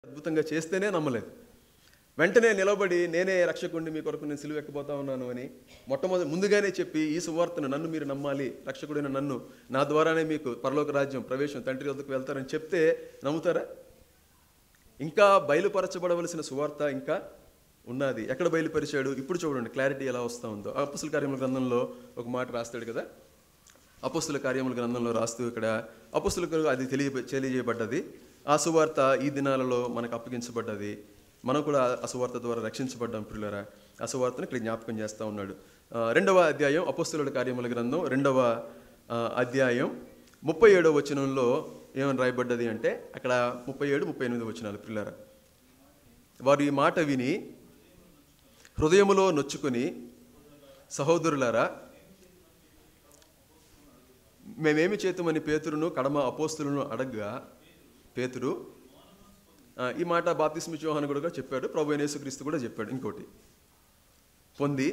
అద్భుతంగా చేస్తేనే నమ్మలేదు వెంటనే నిలబడి నేనే రక్షకుడిని మీ కొరకు నేను సిలువ ఎక్కబోతా ఉన్నాను అని మొట్టమొదటి ముందుగానే చెప్పి ఈ సువార్తను నన్ను మీరు నమ్మాలి రక్షకుడైన నన్ను నా ద్వారానే మీకు పరలోక రాజ్యం ప్రవేశం తండ్రి వద్దకు వెళ్తారని చెప్తే నమ్ముతారా ఇంకా బయలుపరచబడవలసిన సువార్త ఇంకా ఉన్నది ఎక్కడ బయలుపరిచాడు ఇప్పుడు చూడండి క్లారిటీ ఎలా వస్తూ ఉందో అపస్తుల కార్యముల గ్రంథంలో ఒక మాట రాస్తాడు కదా అపస్తుల కార్యముల గ్రంథంలో రాస్తూ ఇక్కడ అపస్తులకు అది తెలియ తెలియజేయబడ్డది ఆ సువార్త ఈ దినాలలో మనకు అప్పగించబడ్డది మనం కూడా ఆ సువార్త ద్వారా రక్షించబడ్డాం పిల్లరా ఆ సువార్తను ఇక్కడ జ్ఞాపకం చేస్తూ ఉన్నాడు ఆ, రెండవ అధ్యాయం అపస్తుల కార్యముల గ్రంథం రెండవ ఆ, అధ్యాయం ముప్పై ఏడవ వచనంలో ఏమని రాయబడ్డది అంటే అక్కడ ముప్పై ఏడు ముప్పై ఎనిమిది వచనాలు పిల్లరా వారు ఈ మాట విని హృదయములో నొచ్చుకొని సహోదరులారా మేమేమి చేతుమని పేతురును కడమ అపోస్తులను అడగ్గా పేతురు ఆ, ఈ మాట బాప్తిస్మి యోహాను కూడా చెప్పాడు ప్రభు అయిన యేసుక్రీస్తు కూడా చెప్పాడు ఇంకోటి పొంది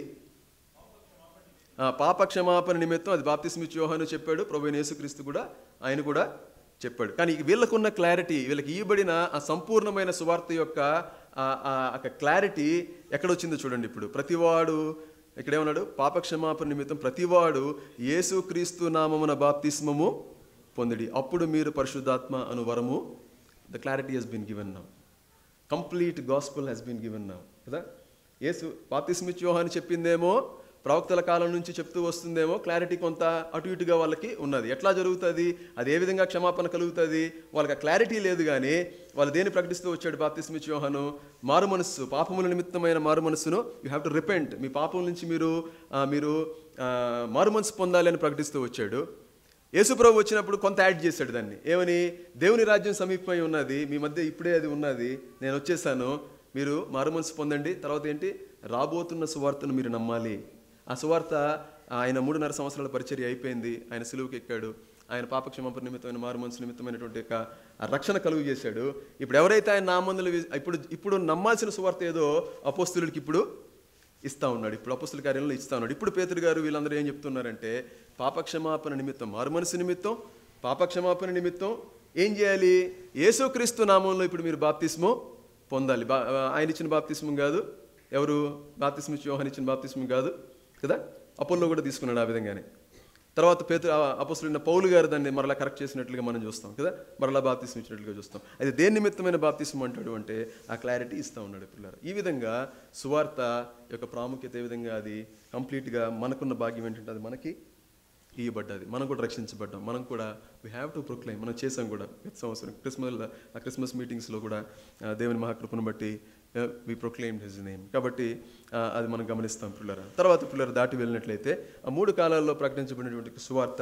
ఆ, పాప క్షమాపణ నిమిత్తం అది బాప్తిస్మి యోహాను చెప్పాడు ప్రభు అయిన యేసుక్రీస్తు కూడా ఆయన కూడా చెప్పాడు కానీ వీళ్ళకున్న క్లారిటీ వీళ్ళకి ఇవ్వబడిన ఆ సంపూర్ణమైన సువార్త యొక్క ఆ- ఆ ఒక క్లారిటీ ఎక్కడొచ్చిందో చూడండి ఇప్పుడు ప్రతివాడు ఇక్కడ ఏమన్నాడు పాప క్షమాపణ నిమిత్తం ప్రతివాడు యేసుక్రీస్తు నామమున బాప్తిస్మము పొందిడి అప్పుడు మీరు పరిశుద్ధాత్మ అను వరము the clarity has been given now complete gospel has been given now కదా యేసు బాప్తిస్మిచ్ యోహాని చెప్పిందేమో ప్రవక్తల కాలం నుంచి చెప్తూ వస్తుందేమో క్లారిటీ కొంత అటు ఇటుగా వాళ్ళకి ఉన్నది ఎట్లా జరుగుతుంది అది ఏ విధంగా క్షమాపణ కలుగుతుంది వాళ్ళకి ఆ క్లారిటీ లేదు కానీ వాళ్ళు దేని ప్రకటిస్తూ వచ్చాడు బాప్తిస్మిచ్ యోహాను మారు మనస్సు పాపముల నిమిత్తమైన మారు మనస్సును యూ హ్యావ్ టు రిపెంట్ మీ పాపం నుంచి మీరు ఆ, మీరు ఆ, మారు మనసు పొందాలి అని ప్రకటిస్తూ వచ్చాడు యేసుప్రభు వచ్చినప్పుడు కొంత యాడ్ చేశాడు దాన్ని ఏమని దేవుని రాజ్యం సమీపమై ఉన్నది మీ మధ్య ఇప్పుడే అది ఉన్నది నేను వచ్చేసాను మీరు మారుమనసు పొందండి తర్వాత ఏంటి రాబోతున్న సువార్తను మీరు నమ్మాలి ఆ సువార్త ఆయన మూడున్నర సంవత్సరాల పరిచర్య అయిపోయింది ఆయన సిలువుకి ఎక్కాడు ఆయన పాపక్షమాపణ నిమిత్తమైన మారుమనసు నిమిత్తమైనటువంటి యొక్క ఆ రక్షణ కలుగు చేశాడు ఇప్పుడు ఎవరైతే ఆయన నామందులు ఇప్పుడు ఇప్పుడు నమ్మాల్సిన సువార్త ఏదో అపోస్తులకి ఇప్పుడు ఇస్తా ఉన్నాడు ఇప్పుడు అపస్తుల కార్యంలో ఇస్తా ఉన్నాడు ఇప్పుడు పేతురు గారు వీళ్ళందరూ ఏం చెప్తున్నారంటే పాపక్షమాపణ నిమిత్తం మారుమనసు నిమిత్తం పాపక్షమాపణ నిమిత్తం ఏం చేయాలి యేసుక్రీస్తు నామంలో ఇప్పుడు మీరు బాప్తిస్మం పొందాలి బా ఆయన ఇచ్చిన బాప్తిస్మం కాదు ఎవరు బాప్తిస్మ ఇచ్చి యోహాన్ ఇచ్చిన బాప్తిస్మం కాదు కదా అపోల్లో కూడా తీసుకున్నాడు ఆ విధంగానే తర్వాత పేతు అపస్తులైన పౌలు గారు దాన్ని మరలా కరెక్ట్ చేసినట్లుగా మనం చూస్తాం కదా మరలా బాప్తిస్మ ఇచ్చినట్లుగా చూస్తాం అయితే దేని నిమిత్తమైన బాప్తిస్మం అంటాడు అంటే ఆ క్లారిటీ ఇస్తూ ఉన్నాడు పిల్లలు ఈ విధంగా సువార్త యొక్క ప్రాముఖ్యత ఏ విధంగా అది కంప్లీట్గా మనకున్న భాగ్యం ఏంటంటే అది మనకి ఇవ్వబడ్డది మనం కూడా రక్షించబడ్డాం మనం కూడా వీ హ్యావ్ టు ప్రొక్లైమ్ మనం చేసాం కూడా గత సంవత్సరం క్రిస్మస్ ఆ క్రిస్మస్ మీటింగ్స్లో కూడా ఆ, దేవుని మహాకృపను బట్టి వి ప్రొక్లైమ్ హిజ్ నేమ్ కాబట్టి ఆ, అది మనం గమనిస్తాం పిల్లర తర్వాత పిల్లర దాటి వెళ్ళినట్లయితే ఆ మూడు కాలాల్లో ప్రకటించబడినటువంటి సువార్త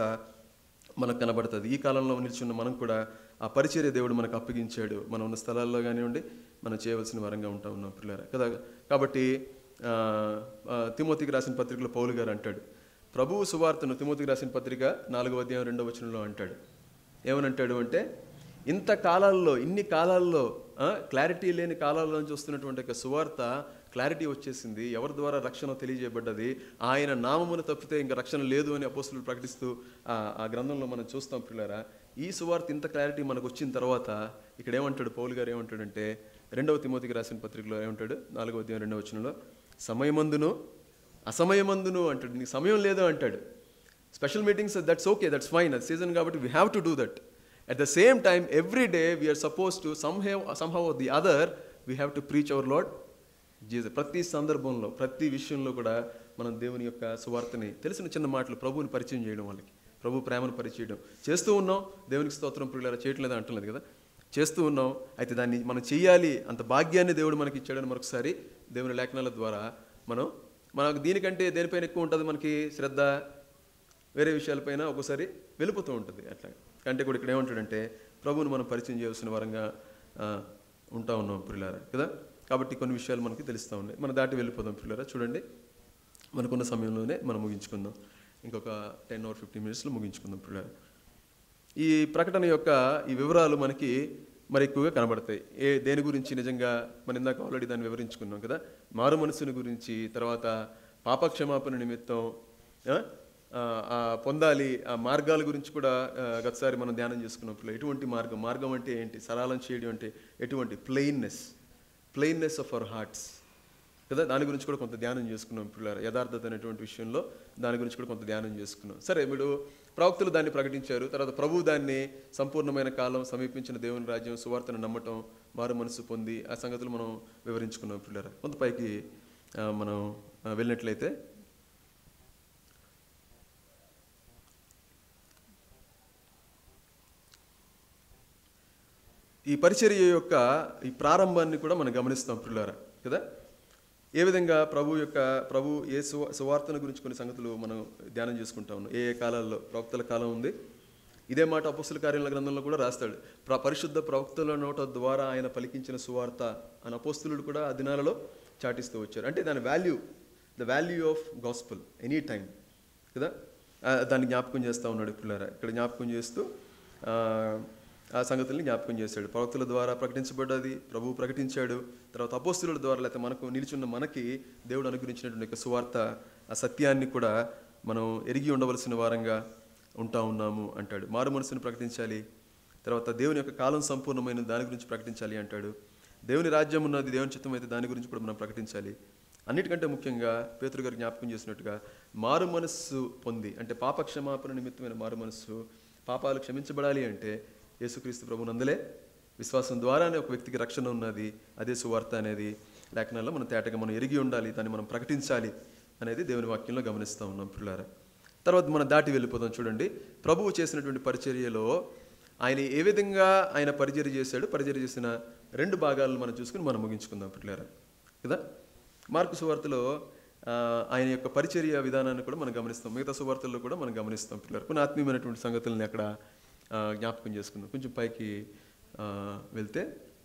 మనకు కనబడుతుంది ఈ కాలంలో నిల్చున్న మనం కూడా ఆ పరిచర్య దేవుడు మనకు అప్పగించాడు మనం ఉన్న స్థలాల్లో కానివ్వండి మనం చేయవలసిన వరంగా ఉంటా ఉన్నాం పిల్లర కదా కాబట్టి ఆ, ఆ, తిమోతికి రాసిన పత్రికలో పౌలు గారు అంటాడు ప్రభువు సువార్తను తిమోతికి రాసిన పత్రిక నాలుగవ అధ్యాయం రెండవ వచనంలో అంటాడు ఏమనంటాడు అంటే ఇంత కాలాల్లో ఇన్ని కాలాల్లో క్లారిటీ లేని కాలాల్లో నుంచి వస్తున్నటువంటి ఒక సువార్త క్లారిటీ వచ్చేసింది ఎవరి ద్వారా రక్షణ తెలియజేయబడ్డది ఆయన నామమును తప్పితే ఇంకా రక్షణ లేదు అని అపోస్తులు ప్రకటిస్తూ ఆ ఆ గ్రంథంలో మనం చూస్తాం పిల్లరా ఈ సువార్త ఇంత క్లారిటీ మనకు వచ్చిన తర్వాత ఇక్కడ ఏమంటాడు పౌలు గారు ఏమంటాడంటే రెండవ తిమోతికి రాసిన పత్రికలో ఏమంటాడు నాలుగవ అధ్యాయం రెండవ వచనంలో సమయమందును అసమయమందును అంటాడు నీకు సమయం లేదు అంటాడు special meetings that's okay that's fine అది సీజన్ కాబట్టి we have to do that at the same time every day we're suppose to somehow somehow the other we have to preach our Lord Jesus ప్రతి సందర్భంలో ప్రతి విషయంలో కూడా మనం దేవుని యొక్క సువార్తని తెలిసిన చిన్న మాటలు ప్రభువుని పరిచయం చేయడం వాళ్ళకి ప్రభు ప్రేమను పరిచయం చేస్తూ ఉన్నాం దేవునికి స్తోత్రం ప్రియులారా చేయట్లేదు అంటలేదు కదా చేస్తూ ఉన్నాం అయితే దాన్ని మనం చెయ్యాలి అంత భాగ్యాన్ని దేవుడు మనకి ఇచ్చాడని మరొకసారి దేవుని లేఖనాల ద్వారా మనం మనకు దీనికంటే దేనిపైన ఎక్కువ ఉంటుంది మనకి శ్రద్ధ వేరే విషయాలపైన ఒక్కోసారి వెళ్ళిపోతూ ఉంటుంది అట్లా అంటే కూడా ఇక్కడ ఏమంటాడంటే ప్రభువును మనం పరిచయం చేయాల్సిన వరంగా ఆ, ఉంటా ఉన్నాం పిల్లారా కదా కాబట్టి కొన్ని విషయాలు మనకి తెలుస్తూ ఉన్నాయి మనం దాటి వెళ్ళిపోదాం పిల్లారా చూడండి మనకున్న సమయంలోనే మనం ముగించుకుందాం ఇంకొక టెన్ ఆర్ ఫిఫ్టీన్ మినిట్స్లో ముగించుకుందాం పిల్లారా ఈ ప్రకటన యొక్క ఈ వివరాలు మనకి మరి ఎక్కువగా కనబడతాయి ఏ దేని గురించి నిజంగా మనం ఇందాక ఆల్రెడీ దాన్ని వివరించుకున్నాం కదా మారు మనసుని గురించి తర్వాత పాపక్షమాపణ నిమిత్తం ఆ, ఆ, ఆ పొందాలి ఆ మార్గాల గురించి కూడా ఆ, గతసారి మనం ధ్యానం చేసుకున్నప్పుడు ఎటువంటి మార్గం మార్గం అంటే ఏంటి సరళం చేయడం అంటే ఎటువంటి plainness plainness of our hearts కదా దాని గురించి కూడా కొంత ధ్యానం చేసుకున్నాం పిల్లలు యథార్థత అనేటువంటి విషయంలో దాని గురించి కూడా కొంత ధ్యానం చేసుకున్నాం సరే మీరు ప్రవక్తలు దాన్ని ప్రకటించారు తర్వాత ప్రభువు దాన్ని సంపూర్ణమైన కాలం సమీపించిన దేవుని రాజ్యం సువార్తను నమ్మటం మారు మనసు పొంది ఆ సంగతులు మనం వివరించుకున్నాం పిల్లలు కొంత పైకి ఆ, మనం ఆ, వెళ్ళినట్లయితే ఈ పరిచర్య యొక్క ఈ ప్రారంభాన్ని కూడా మనం గమనిస్తాం పిల్లారా కదా ఏ విధంగా ప్రభు యొక్క ప్రభు ఏ సువా సువార్తన గురించి కొన్ని సంగతులు మనం ధ్యానం చేసుకుంటా ఉన్నాం ఏ ఏ కాలాల్లో ప్రవక్తల కాలం ఉంది ఇదే మాట అపస్తుల కార్యాల గ్రంథంలో కూడా రాస్తాడు ప్ర పరిశుద్ధ ప్రవక్తల నోట ద్వారా ఆయన పలికించిన సువార్త అని అపోస్తులుడు కూడా ఆ దినాలలో చాటిస్తూ వచ్చారు అంటే దాని value the value of gospel any time కదా ఆ, దాన్ని జ్ఞాపకం చేస్తూ ఉన్నాడు పిల్లరా ఇక్కడ జ్ఞాపకం చేస్తూ ఆ, ఆ సంగతుల్ని జ్ఞాపకం చేశాడు ప్రవక్తల ద్వారా ప్రకటించబడ్డది ప్రభువు ప్రకటించాడు తర్వాత అపోస్తుల ద్వారా లేకపోతే మనకు నిలిచున్న మనకి దేవుడు అనుగ్రహించినటువంటి యొక్క సువార్త ఆ సత్యాన్ని కూడా మనం ఎరిగి ఉండవలసిన వారంగా ఉంటా ఉన్నాము అంటాడు మారు మనసును ప్రకటించాలి తర్వాత దేవుని యొక్క కాలం సంపూర్ణమైన దాని గురించి ప్రకటించాలి అంటాడు దేవుని రాజ్యం ఉన్నది దేవుని చిత్తం అయితే దాని గురించి కూడా మనం ప్రకటించాలి అన్నిటికంటే ముఖ్యంగా పేతురు గారు జ్ఞాపకం చేసినట్టుగా మారు మనస్సు పొంది అంటే పాప క్షమాపణ నిమిత్తమైన మారు మనస్సు పాపాలు క్షమించబడాలి అంటే యేసుక్రీస్తు ప్రభు నందలే విశ్వాసం ద్వారానే ఒక వ్యక్తికి రక్షణ ఉన్నది అదే సువార్త అనేది లేఖనాల్లో మనం తేటగా మనం ఎరిగి ఉండాలి దాన్ని మనం ప్రకటించాలి అనేది దేవుని వాక్యంలో గమనిస్తూ ఉన్నాం పిల్లారా తర్వాత మనం దాటి వెళ్ళిపోదాం చూడండి ప్రభువు చేసినటువంటి పరిచర్యలో ఆయన ఏ విధంగా ఆయన పరిచర్య చేశాడు పరిచర్య చేసిన రెండు భాగాలను మనం చూసుకుని మనం ముగించుకుందాం పిల్లారా కదా మార్కు సువార్తలో ఆ, ఆయన యొక్క పరిచర్య విధానాన్ని కూడా మనం గమనిస్తాం మిగతా సువార్తల్లో కూడా మనం గమనిస్తాం పిల్లలు కొన్ని ఆత్మీయమైనటువంటి సంగతుల్ని అక్కడ ఆ, జ్ఞాపకం చేసుకుందాం కొంచెం పైకి ఆ, వెళ్తే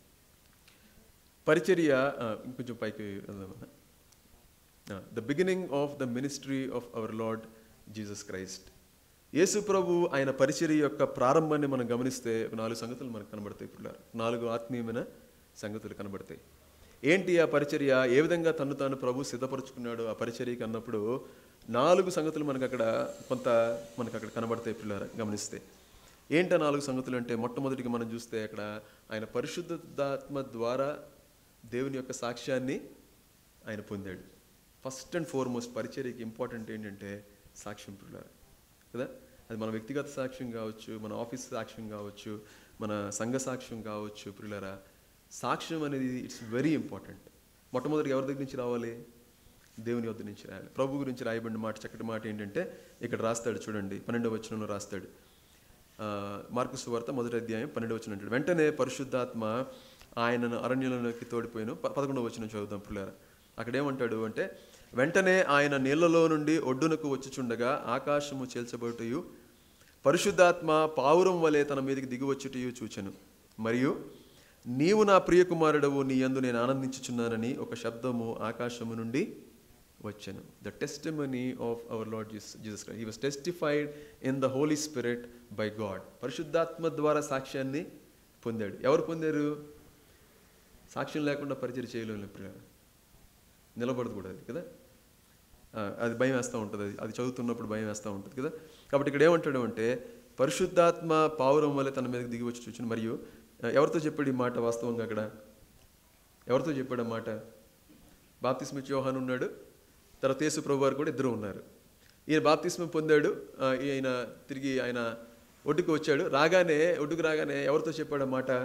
పరిచర్య ఆ, ఇంకొంచెం పైకి వెళ్దాం the beginning of the ministry of our Lord Jesus Christ Yesu ప్రభు ఆయన పరిచర్య యొక్క ప్రారంభాన్ని మనం గమనిస్తే ఒక నాలుగు సంగతులు మనకు కనబడతాయి ఇప్పుడు నాలుగు ఆత్మీయమైన సంగతులు కనబడతాయి ఏంటి ఆ పరిచర్య ఏ విధంగా తను తాను ప్రభు సిద్ధపరుచుకున్నాడు ఆ పరిచర్యకి అన్నప్పుడు నాలుగు సంగతులు మనకు అక్కడ కొంత మనకు అక్కడ కనబడతాయి పిల్లలు గమనిస్తే ఏంటి ఆ నాలుగు సంగతులు అంటే మొట్టమొదటిగా మనం చూస్తే అక్కడ ఆయన పరిశుద్ధాత్మ ద్వారా దేవుని యొక్క సాక్ష్యాన్ని ఆయన పొందాడు ఫస్ట్ అండ్ ఫార్మోస్ట్ పరిచర్యకి ఇంపార్టెంట్ ఏంటంటే సాక్ష్యం పిల్లలు కదా అది మన వ్యక్తిగత సాక్ష్యం కావచ్చు మన ఆఫీస్ సాక్ష్యం కావచ్చు మన సంఘ సాక్ష్యం కావచ్చు పిల్లరా సాక్ష్యం అనేది ఇట్స్ వెరీ ఇంపార్టెంట్ మొట్టమొదటిగా ఎవరి దగ్గర నుంచి రావాలి దేవుని వద్ద నుంచి రాయాలి ప్రభు గురించి రాయబడిన మాట చక్కటి మాట ఏంటంటే ఇక్కడ రాస్తాడు చూడండి పన్నెండవ వచనంలో రాస్తాడు ఆ, మార్కు సువార్త మొదటి అధ్యాయం పన్నెండవ వచనం అంటాడు వెంటనే పరిశుద్ధాత్మ ఆయనను అరణ్యంలోకి తోడిపోయిన పదకొండవ వచనం చదువుదాం పిల్లరా అక్కడ ఏమంటాడు అంటే వెంటనే ఆయన నీళ్లలో నుండి ఒడ్డునకు వచ్చుచుండగా ఆకాశము చేల్చబోటయు పరిశుద్ధాత్మ పావురం వలె తన మీదకి దిగివచ్చుటయు చూచెను మరియు నీవు నా ప్రియ కుమారుడవు నీ యందు నేను ఆనందించుచున్నానని ఒక శబ్దము ఆకాశము నుండి వచ్చాను the testimony of our Lord Jesus he was testified in the Holy Spirit by God పరిశుద్ధాత్మ ద్వారా సాక్ష్యాన్ని పొందాడు ఎవరు పొందారు సాక్ష్యం లేకుండా పరిచయం చేయలేము ఇప్పుడు నిలబడదు కూడా అది కదా ఆ, అది భయం వేస్తూ ఉంటుంది అది అది చదువుతున్నప్పుడు భయం వేస్తూ ఉంటుంది కదా కాబట్టి ఇక్కడ ఏమంటాడు అంటే పరిశుద్ధాత్మ పావురం వల్ల తన మీదకి దిగి వచ్చి చూచిన మరియు ఆ, ఎవరితో చెప్పాడు ఈ మాట వాస్తవంగా అక్కడ ఎవరితో చెప్పాడు ఆ మాట బాప్తిస్మ యోహాన్ ఉన్నాడు తర్వాత యేసు ప్రభు వారు కూడా ఇద్దరు ఉన్నారు ఈయన బాప్తిస్మ పొందాడు ఆ, ఈయన తిరిగి ఆయన ఒడ్డుకు వచ్చాడు రాగానే ఒడ్డుకు రాగానే ఎవరితో చెప్పాడు ఆ మాట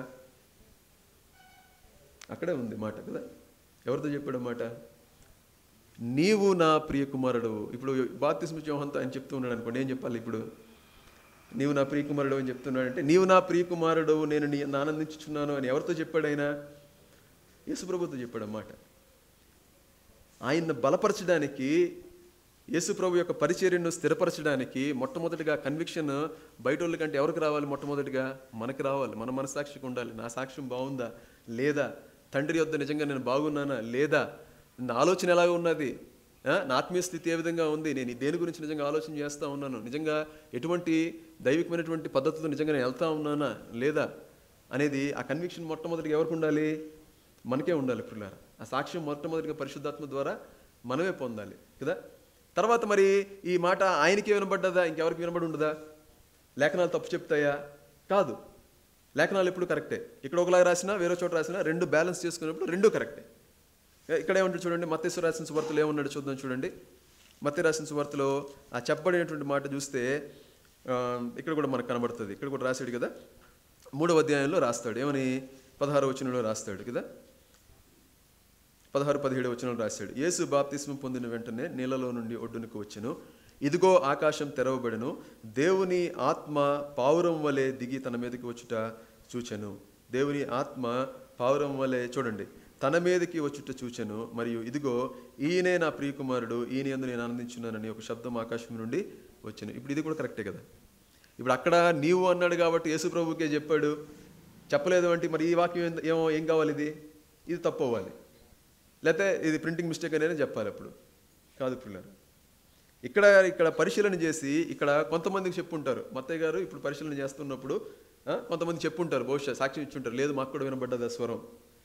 అక్కడే ఉంది మాట కదా ఎవరితో చెప్పాడు ఆ మాట నీవు నా ప్రియ కుమారుడు ఇప్పుడు బాప్తిస్మ యోహంతో ఆయన చెప్తూ ఉన్నాడు అనుకోండి ఏం చెప్పాలి ఇప్పుడు నీవు నా ప్రియ కుమారుడు అని చెప్తున్నాడు అంటే నీవు నా ప్రియ కుమారుడు నేను నీ ఆనందించుచున్నాను అని ఎవరితో చెప్పాడు ఆయన యేసుప్రభుతో చెప్పాడు అన్నమాట ఆయన్ని బలపరచడానికి యేసుప్రభు యొక్క పరిచర్యను స్థిరపరచడానికి మొట్టమొదటిగా కన్విక్షన్ బయట వాళ్ళ కంటే ఎవరికి రావాలి మొట్టమొదటిగా మనకి రావాలి మన మనసాక్షికి ఉండాలి నా సాక్ష్యం బాగుందా లేదా తండ్రి యొద్ద నిజంగా నేను బాగున్నానా లేదా నా ఆలోచన ఎలాగ ఉన్నది ఆ, నా ఆత్మీయ స్థితి ఏ విధంగా ఉంది నేను ఈ దేని గురించి నిజంగా ఆలోచన చేస్తూ ఉన్నాను నిజంగా ఎటువంటి దైవికమైనటువంటి పద్ధతితో నిజంగా నేను వెళ్తా ఉన్నానా లేదా అనేది ఆ కన్విక్షన్ మొట్టమొదటిగా ఎవరికి ఉండాలి మనకే ఉండాలి పిల్లలు ఆ సాక్ష్యం మొట్టమొదటిగా పరిశుద్ధాత్మ ద్వారా మనమే పొందాలి కదా తర్వాత మరి ఈ మాట ఆయనకి వినబడ్డదా ఇంకెవరికి వినబడి ఉండదా లేఖనాలు తప్పు చెప్తాయా కాదు లేఖనాలు ఎప్పుడు కరెక్టే ఇక్కడ ఒకలాగా రాసినా వేరే చోట రాసినా రెండు బ్యాలెన్స్ చేసుకున్నప్పుడు రెండు కరెక్టే ఇక్కడ ఏమంటాడు చూడండి మత్తేశ్వర రాసిన సువార్తలో ఏమన్నాడు చూద్దాం చూడండి మత్తే రాసిన సువార్తలో ఆ చెప్పబడినటువంటి మాట చూస్తే ఆ, ఇక్కడ కూడా మనకు కనబడుతుంది ఇక్కడ కూడా రాశాడు కదా మూడవ అధ్యాయంలో రాస్తాడు ఏమని పదహారు వచనంలో రాస్తాడు కదా పదహారు పదిహేడు వచనంలో రాశాడు యేసు బాప్తిస్మం పొందిన వెంటనే నీళ్ళలో నుండి ఒడ్డునకు వచ్చెను ఇదిగో ఆకాశం తెరవబడెను దేవుని ఆత్మ పావురం వలె దిగి తన మీదకి వచ్చుట చూచెను దేవుని ఆత్మ పావురం వలె చూడండి తన మీదకి వచ్చుట చూచెను మరియు ఇదిగో ఈయనే నా ప్రియకుమారుడు ఈయన యందు నేను ఆనందించున్నానని ఒక శబ్దం ఆకాశం నుండి వచ్చాను ఇప్పుడు ఇది కూడా కరెక్టే కదా ఇప్పుడు అక్కడ నీవు అన్నాడు కాబట్టి యేసు ప్రభుకే చెప్పాడు చెప్పలేదు అంటే మరి ఈ వాక్యం ఏం- ఏమో ఏం కావాలి ఇది ఇది తప్పు అవ్వాలి లేకపోతే ఇది ప్రింటింగ్ మిస్టేక్ అనేది చెప్పాలి అప్పుడు కాదు పిల్లలు ఇక్కడ ఇక్కడ పరిశీలన చేసి ఇక్కడ కొంతమందికి చెప్పుంటారు మత్తయ్య గారు ఇప్పుడు పరిశీలన చేస్తున్నప్పుడు ఆ, కొంతమంది చెప్పుంటారు బహుశా సాక్ష్యం ఇచ్చుంటారు లేదు మాకు కూడా వినబడ్డది ఆ స్వరం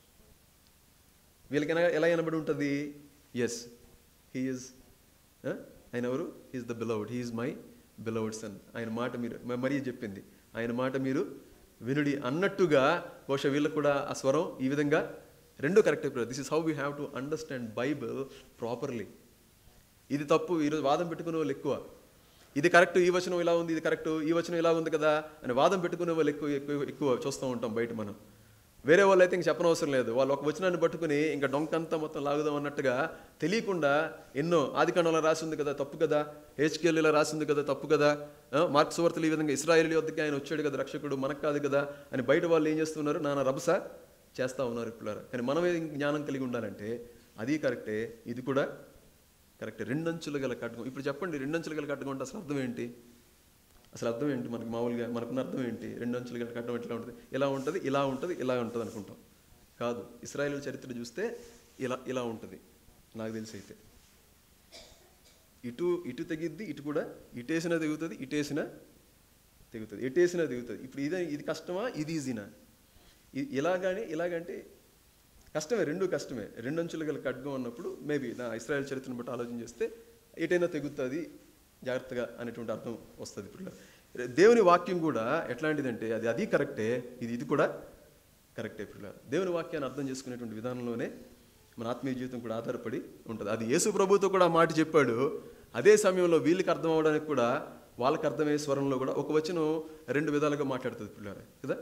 వీళ్ళకి ఎలా- ఎలా వినబడి ఉంటుంది ఎస్ హీఈస్ ఆయన ఎవరు he's the beloved he's my beloved son ఆయన మాట మీరు మ- మరీ చెప్పింది ఆయన మాట మీరు వినుడి అన్నట్టుగా బహుశా వీళ్ళకు కూడా ఆ స్వరం ఈ విధంగా రెండు correct this is how we have to understand Bible properly ఇది తప్పు ఈరోజు వాదం పెట్టుకునే వాళ్ళు ఎక్కువ ఇది కరెక్ట్ ఈ వచనం ఇలా ఉంది ఇది కరెక్ట్ ఈ వచనం ఇలా ఉంది కదా అని వాదం పెట్టుకునే వాళ్ళు ఎక్కువ ఎక్కువ ఎక్కువ చూస్తూ ఉంటాం బయట మనం వేరే వాళ్ళు అయితే ఇంక చెప్పనవసరం లేదు వాళ్ళు ఒక వచనాన్ని పట్టుకుని ఇంకా డొంకంతా మొత్తం లాగుదాం అన్నట్టుగా తెలియకుండా ఎన్నో ఆదికాండంలో రాసి ఉంది కదా తప్పు కదా హెచ్కేఎల్లో రాసి ఉంది కదా తప్పు కదా ఆ, మార్క్స్ వార్తలు ఈ విధంగా ఇస్రాయేల్ వద్దకి ఆయన వచ్చాడు కదా రక్షకుడు మనకు కాదు కదా అని బయట వాళ్ళు ఏం చేస్తున్నారు నాన్న రభస చేస్తూ ఉన్నారు ఇప్పుడు కానీ మనమే జ్ఞానం కలిగి ఉండాలంటే అది కరెక్టే ఇది కూడా కరెక్ట్ రెండంచులు గల కట్టకం ఇప్పుడు చెప్పండి రెండంచులు గల కట్టకం అంటే అసలు అర్థం ఏంటి అసలు అర్థం ఏంటి మనకి మామూలుగా మనకున్న అర్థం ఏంటి రెండంచులు గల కట్టడం ఎట్లా ఉంటుంది ఇలా ఉంటుంది ఇలా ఉంటుంది ఇలా ఉంటుంది అనుకుంటాం కాదు ఇస్రాయేల్ చరిత్ర చూస్తే ఇలా ఇలా ఉంటుంది నాకు తెలిసి అయితే ఇటు ఇటు తెగిద్ది ఇటు కూడా ఇటేసినా తెగుతుంది ఇటేసినా తెగుతుంది ఎటేసినా తెగుతుంది ఇప్పుడు ఇదే ఇది కష్టమా ఇది ఈజీనా ఇ- ఇలాగానే ఇలాగంటే కష్టమే రెండు కష్టమే రెండు అంచులు గల ఖడ్గం అన్నప్పుడు మేబీ నా ఇస్రాయల్ చరిత్రను బట్టి ఆలోచన చేస్తే ఎటైనా తెగుతుంది జాగ్రత్తగా అనేటువంటి అర్థం వస్తుంది ఇప్పుడు దేవుని వాక్యం కూడా ఎట్లాంటిదంటే అది అది కరెక్టే ఇది ఇది కూడా కరెక్టే ఇప్పుడు దేవుని వాక్యాన్ని అర్థం చేసుకునేటువంటి విధానంలోనే మన ఆత్మీయ జీవితం కూడా ఆధారపడి ఉంటుంది అది యేసు ప్రభుతో కూడా ఆ మాట చెప్పాడు అదే సమయంలో వీళ్ళకి అర్థం అవడానికి కూడా వాళ్ళకి అర్థమయ్యే స్వరంలో కూడా ఒక వచనం రెండు విధాలుగా మాట్లాడుతుంది పిల్లలు కదా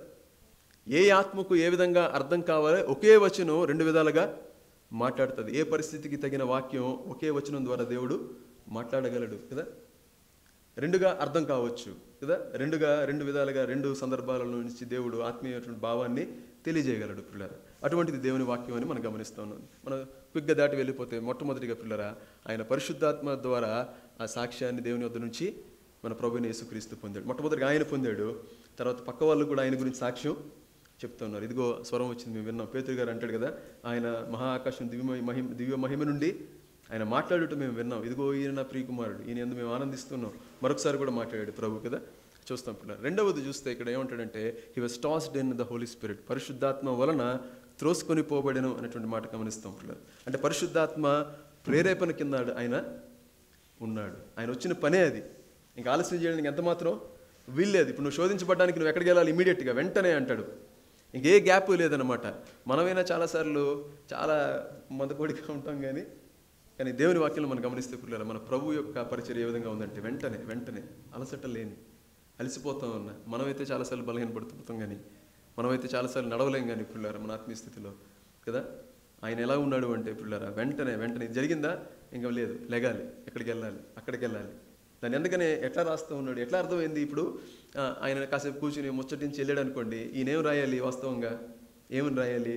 ఏ ఆత్మకు ఏ విధంగా అర్థం కావాలో ఒకే వచనం రెండు విధాలుగా మాట్లాడుతుంది ఏ పరిస్థితికి తగిన వాక్యం ఒకే వచనం ద్వారా దేవుడు మాట్లాడగలడు కదా రెండుగా అర్థం కావచ్చు కదా రెండుగా రెండు విధాలుగా రెండు సందర్భాల నుంచి దేవుడు ఆత్మీయటువంటి భావాన్ని తెలియజేయగలడు పిల్లరా అటువంటిది దేవుని వాక్యం అని మనం గమనిస్తూ ఉన్నాం మనం క్విక్గా దాటి వెళ్ళిపోతే మొట్టమొదటిగా పిల్లరా ఆయన పరిశుద్ధాత్మ ద్వారా ఆ సాక్ష్యాన్ని దేవుని వద్ద నుంచి మన ప్రభుని యేసుక్రీస్తు పొందాడు మొట్టమొదటిగా ఆయన పొందాడు తర్వాత పక్క వాళ్ళు కూడా ఆయన గురించి సాక్ష్యం చెప్తున్నారు ఇదిగో స్వరం వచ్చింది మేము విన్నాం పేతురు గారు అంటాడు కదా ఆయన మహా ఆకాశం దివ్య మహిమ దివ్య మహిమ నుండి ఆయన మాట్లాడుట మేము విన్నాం ఇదిగో ఈయన నా ప్రియకుమారుడు ఈయన ఎందు మేము ఆనందిస్తున్నాం మరొకసారి కూడా మాట్లాడాడు ప్రభు కదా చూస్తాం పిల్లలు రెండవది చూస్తే ఇక్కడ ఏమంటాడంటే he was tossed in the Holy Spirit పరిశుద్ధాత్మ వలన త్రోసుకొని పోబడెను అనేటువంటి మాట గమనిస్తాం పిల్లలు అంటే పరిశుద్ధాత్మ ప్రేరేపణ కింద ఆయన ఉన్నాడు ఆయన వచ్చిన పనే అది ఇంకా ఆలస్యం చేయడానికి ఎంత మాత్రం వీల్లేదు ఇప్పుడు నువ్వు శోధించబడడానికి నువ్వు ఎక్కడికి వెళ్ళాలి ఇమీడియట్గా వెంటనే అంటాడు ఇంకే గ్యాప్ లేదనమాట మనమైనా చాలాసార్లు చాలా మందకోడిగా ఉంటాం కానీ కానీ దేవుని వాక్యం మనం గమనిస్తే పిల్లలు మన ప్రభు యొక్క పరిచయం ఏ విధంగా ఉందంటే వెంటనే వెంటనే అలసట లేని అలసిపోతాం ఉన్నా మనమైతే చాలాసార్లు బలహీనపడుతుంటాం కానీ మనమైతే చాలాసార్లు నడవలేం కానీ పిల్లలు మన ఆత్మీయ స్థితిలో కదా ఆయన ఎలా ఉన్నాడు అంటే పిల్లరా వెంటనే వెంటనే ఇది జరిగిందా ఇంకా లేదు లెగాలి ఎక్కడికి వెళ్ళాలి అక్కడికి వెళ్ళాలి దాన్ని ఎందుకనే ఎట్లా రాస్తూ ఉన్నాడు ఎట్లా అర్థమైంది ఇప్పుడు ఆ, ఆయన కాసేపు కూర్చుని ముచ్చటించి వెళ్ళాడు అనుకోండి ఈయనేం రాయాలి వాస్తవంగా ఏమని రాయాలి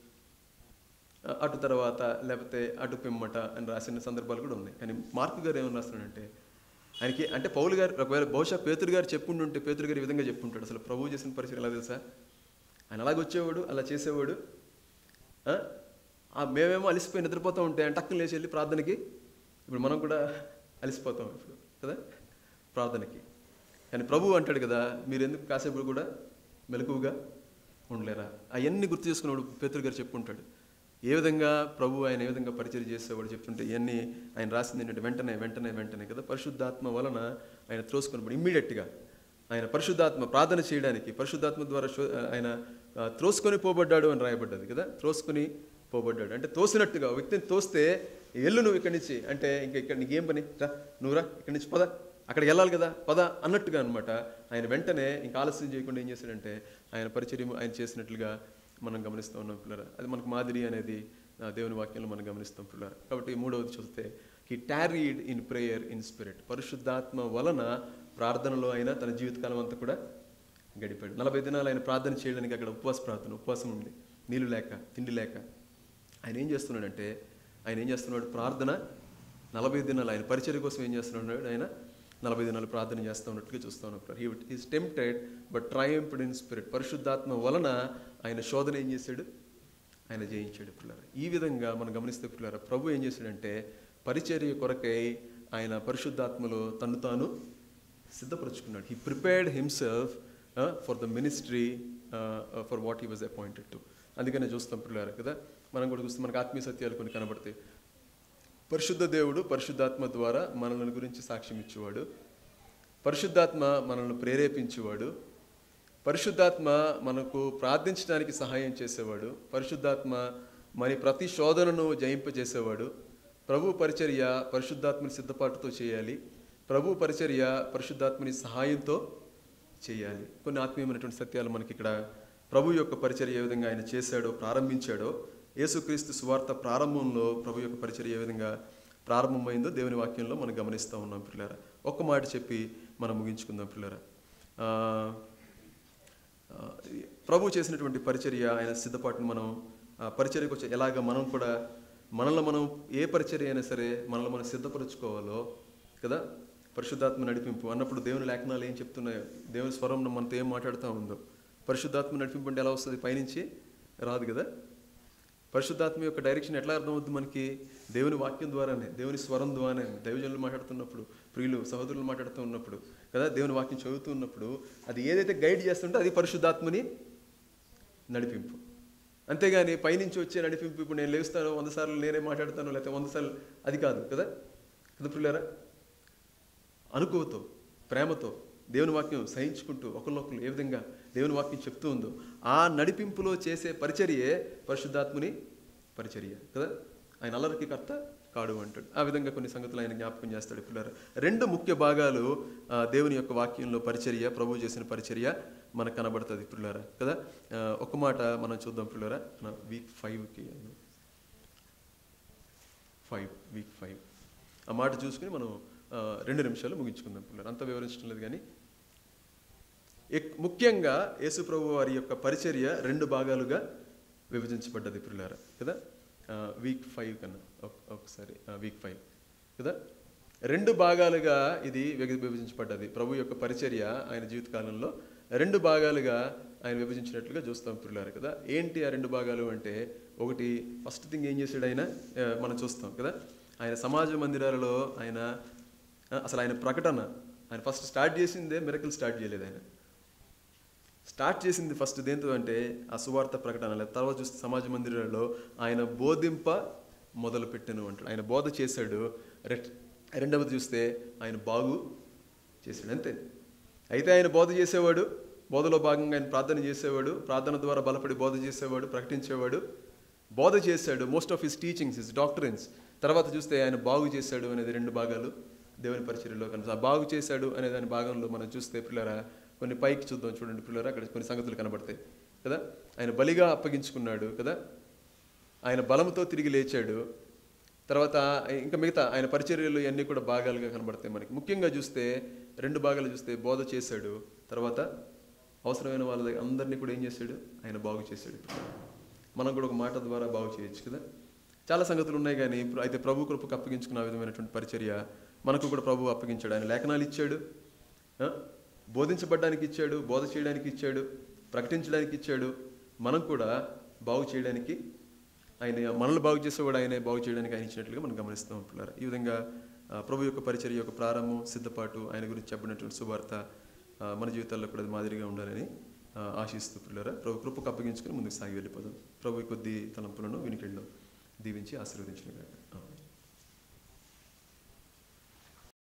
ఆ, అటు తర్వాత లేకపోతే అటు పిమ్మట అని రాసిన సందర్భాలు కూడా ఉన్నాయి కానీ మార్కు గారు ఏమని రాస్తున్నాడంటే ఆయనకి అంటే పౌలు గారు ఒకవేళ బహుశా పేతురు గారు చెప్పుంటుంటే పేతురు గారు ఈ విధంగా చెప్పుంటాడు అసలు ప్రభువు చేసిన పరిచయం ఎలా తెలుసా ఆయన అలాగ వచ్చేవాడు అలా చేసేవాడు ఆ? ఆ మేమేమో అలసిపోయి నిద్రపోతూ ఉంటే ఆయన టక్కున లేచి వెళ్ళి ప్రార్థనకి ఇప్పుడు మనం కూడా అలసిపోతాం ఇప్పుడు కదా ప్రార్థనకి కానీ ప్రభు అంటాడు కదా మీరు ఎందుకు కాసేపు కూడా మెలకువగా ఉండలేరా అవన్నీ గుర్తు చేసుకున్నాడు పేతురు గారు చెప్పుకుంటాడు ఏ విధంగా ప్రభు ఆయన ఏ విధంగా పరిచయం చేసేవాడు చెప్తుంటే ఇవన్నీ ఆయన రాసింది ఏంటంటే వెంటనే వెంటనే వెంటనే కదా పరిశుద్ధాత్మ వలన ఆయన త్రోసుకున్నప్పుడు ఇమ్మీడియట్గా ఆయన పరిశుద్ధాత్మ ప్రార్థన చేయడానికి పరిశుద్ధాత్మ ద్వారా శో- ఆయన ఆ, త్రోసుకొని పోబడ్డాడు అని రాయబడ్డది కదా త్రోసుకొని పోబడ్డాడు అంటే తోసినట్టుగా ఒక వ్యక్తిని తోస్తే ఎల్లు నువ్వు ఇక్కడి నుంచి అంటే ఇంకా ఇక్కడ నీకేం పని రా నువ్వు రా ఇక్కడి నుంచి పద అక్కడికి వెళ్ళాలి కదా పద అన్నట్టుగా అనమాట ఆయన వెంటనే ఇంకా ఆలస్యం చేయకుండా ఏం చేశాడంటే ఆయన పరిచర్య ఆయన చేసినట్లుగా మనం గమనిస్తూ ఉన్నాం పిల్లరా అది మనకు మాదిరి అనేది ఆ, దేవుని వాక్యంలో మనం గమనిస్తాం పిల్లరా కాబట్టి మూడవది చూస్తే he tarried in prayer in spirit పరిశుద్ధాత్మ వలన ప్రార్థనలో ఆయన తన జీవితకాలం అంతా కూడా గడిపాడు నలభై దినాలు ఆయన ప్రార్థన చేయడానికి అక్కడ ఉపవాస ప్రార్థన ఉపవాసం ఉంది నీళ్ళు లేక తిండి లేక ఆయన ఏం చేస్తున్నాడంటే ఆయన ఏం చేస్తున్నాడు ప్రార్థన నలభై దినాలు ఆయన పరిచర్య కోసం ఏం చేస్తున్నాడు ఆయన నలభై దినాలు ప్రార్థన చేస్తూ ఉన్నట్టుగా చూస్తూ ఉన్నప్పుడు he is tempted but triumphed in spirit పరిశుద్ధాత్మ వలన ఆయన శోధన ఏం చేశాడు ఆయన జయించాడు పిల్లల ఈ విధంగా మనం గమనిస్తే పిల్లల ప్రభు ఏం చేశాడంటే పరిచర్య కొరకై ఆయన పరిశుద్ధాత్మలో తను తాను సిద్ధపరచుకున్నాడు he prepared himself for the ministry for what he was appointed to అందుకనే చూస్తాం పిల్లలు కదా మనం కూడా చూస్తాం మనకు ఆత్మీయ సత్యాలు కొన్ని కనబడతాయి పరిశుద్ధ దేవుడు పరిశుద్ధాత్మ ద్వారా మనల్ని గురించి సాక్ష్యం ఇచ్చేవాడు పరిశుద్ధాత్మ మనల్ని ప్రేరేపించేవాడు పరిశుద్ధాత్మ మనకు ప్రార్థించడానికి సహాయం చేసేవాడు పరిశుద్ధాత్మ మరి ప్రతి శోధనను జయింపజేసేవాడు ప్రభు పరిచర్య పరిశుద్ధాత్మని సిద్ధపాటుతో చేయాలి ప్రభు పరిచర్య పరిశుద్ధాత్మని సహాయంతో చేయాలి కొన్ని ఆత్మీయమైనటువంటి సత్యాలు మనకి ఇక్కడ ప్రభు యొక్క పరిచర్య ఏ విధంగా ఆయన చేశాడో ప్రారంభించాడో యేసుక్రీస్తు సువార్త ప్రారంభంలో ప్రభు యొక్క పరిచర్య ఏ విధంగా ప్రారంభమైందో దేవుని వాక్యంలో మనం గమనిస్తూ ఉన్నాం పిల్లరా ఒక్క మాట చెప్పి మనం ముగించుకుందాం పిల్లరా ఆ, ఆ, ప్రభు చేసినటువంటి పరిచర్య ఆయన సిద్ధపాటును మనం ఆ పరిచర్యకు వచ్చే ఎలాగ మనం కూడా మనల్ని మనం ఏ పరిచర్య అయినా సరే మనల్ని మనం సిద్ధపరచుకోవాలో కదా పరిశుద్ధాత్మ నడిపింపు అన్నప్పుడు దేవుని లేఖనాలు ఏం చెప్తున్నాయో దేవుని స్వరం మనతో ఏం మాట్లాడుతూ ఉందో పరిశుద్ధాత్మ నడిపింపు అంటే ఎలా వస్తుంది పైనుంచి రాదు కదా పరిశుద్ధాత్మ యొక్క డైరెక్షన్ ఎట్లా అర్థమవుతుంది మనకి దేవుని వాక్యం ద్వారానే దేవుని స్వరం ద్వారానే దైవజనులు మాట్లాడుతున్నప్పుడు ప్రియులు సహోదరులు మాట్లాడుతూ ఉన్నప్పుడు కదా దేవుని వాక్యం చదువుతూ ఉన్నప్పుడు అది ఏదైతే గైడ్ చేస్తుంటే అది పరిశుద్ధాత్మని నడిపింపు అంతేగాని పైనుంచి వచ్చే నడిపింపు ఇప్పుడు నేను లేస్తాను వంద సార్లు నేనే మాట్లాడతాను లేకపోతే వంద సార్లు అది కాదు కదా కదా పిల్లారా అనుకువతో ప్రేమతో దేవుని వాక్యం సహించుకుంటూ ఒకరినొకరు ఏ విధంగా దేవుని వాక్యం చెప్తూ ఉందో ఆ నడిపింపులో చేసే పరిచర్యే పరిశుద్ధాత్ముని పరిచర్య కదా ఆయన అల్లరికి కర్త కాడు అంటాడు ఆ విధంగా కొన్ని సంగతులు ఆయన జ్ఞాపకం చేస్తాడు పిల్లలు రెండు ముఖ్య భాగాలు ఆ, దేవుని యొక్క వాక్యంలో పరిచర్య ప్రభు చేసిన పరిచర్య మనకు కనబడుతుంది పిల్లరా కదా ఆ, ఒక మాట మనం చూద్దాం పిల్లరా మన వీక్ ఫైవ్కి ఫైవ్ వీక్ ఫైవ్ ఆ మాట చూసుకుని మనం ఆ, రెండు నిమిషాలు ముగించుకుందాం పిల్లలు అంత వివరించడం లేదు కానీ ఎక్- ముఖ్యంగా యేసు ప్రభు వారి యొక్క పరిచర్య రెండు భాగాలుగా విభజించబడ్డది పిల్లారా కదా వీక్ ఫైవ్ కన్నా ఒక- ఒకసారి వీక్ ఫైవ్ కదా రెండు భాగాలుగా ఇది విభ- విభజించబడ్డది ప్రభు యొక్క పరిచర్య ఆయన జీవితకాలంలో రెండు భాగాలుగా ఆయన విభజించినట్లుగా చూస్తాం పిల్లారు కదా ఏంటి ఆ రెండు భాగాలు అంటే ఒకటి ఫస్ట్ థింగ్ ఏం చేశాడు ఆయన ఆ, మనం చూస్తాం కదా ఆయన సమాజ మందిరాలలో ఆయన ఆ, అసలు ఆయన ప్రకటన ఆయన ఫస్ట్ స్టార్ట్ చేసిందే మిరకల్ స్టార్ట్ చేయలేదు ఆయన స్టార్ట్ చేసింది ఫస్ట్ దేంతో అంటే ఆ సువార్త ప్రకటన లేదా తర్వాత చూస్తే సమాజ మందిరాలలో ఆయన బోధింప మొదలు పెట్టాను అంటాడు ఆయన బోధ చేశాడు రెట్- రెండవది చూస్తే ఆయన బాగు చేశాడు అంతే అయితే ఆయన బోధ చేసేవాడు బోధలో భాగంగా ఆయన ప్రార్థన చేసేవాడు ప్రార్థన ద్వారా బలపడి బోధ చేసేవాడు ప్రకటించేవాడు బోధ చేశాడు most of his teachings his doctrines తర్వాత చూస్తే ఆయన బాగు చేశాడు అనేది రెండు భాగాలు దేవుని పరిచర్యలో కనిపిస్తుంది ఆ బాగు చేశాడు అనే దాని భాగంలో మనం చూస్తే పిల్లరా కొన్ని పైకి చూద్దాం చూడండి పిల్లరా అక్కడ కొన్ని సంగతులు కనబడతాయి కదా ఆయన బలిగా అప్పగించుకున్నాడు కదా ఆయన బలంతో తిరిగి లేచాడు తర్వాత ఇంకా మిగతా ఆయన పరిచర్యలు ఇవన్నీ కూడా భాగాలుగా కనబడతాయి మనకి ముఖ్యంగా చూస్తే రెండు భాగాలు చూస్తే బోధ చేశాడు తర్వాత అవసరమైన వాళ్ళ దగ్గర అందరినీ కూడా ఏం చేశాడు ఆయన బాగు చేశాడు మనం కూడా ఒక మాట ద్వారా బాగు చేయొచ్చు కదా చాలా సంగతులు ఉన్నాయి కానీ ఇప్పుడు అయితే ప్రభు కృపకు అప్పగించుకున్న ఆ విధమైనటువంటి పరిచర్య మనకు కూడా ప్రభు అప్పగించాడు ఆయన లేఖనాలు ఇచ్చాడు ఆ? బోధించబడ్డానికి ఇచ్చాడు బోధ చేయడానికి ఇచ్చాడు ప్రకటించడానికి ఇచ్చాడు మనం కూడా బాగు చేయడానికి ఆయన మనల్ని బాగు చేసేవాడు ఆయనే బాగు చేయడానికి ఆయన ఇచ్చినట్లుగా మనం గమనిస్తాం పిల్లలు ఈ విధంగా ఆ, ప్రభు యొక్క పరిచర్య యొక్క ప్రారంభం సిద్ధపాటు ఆయన గురించి చెప్పినటువంటి సువార్త ఆ, మన జీవితాల్లో కూడా అది మాదిరిగా ఉండాలని ఆ, ఆశిస్తూ పిల్లరా ప్రభు కృపకు అప్పగించుకొని ముందుకు సాగి వెళ్ళిపోదాం ప్రభు ఈ కొద్ది తలంపులను వినికిడిలో దీవించి ఆశీర్వదించిన గాక ఆమేన్.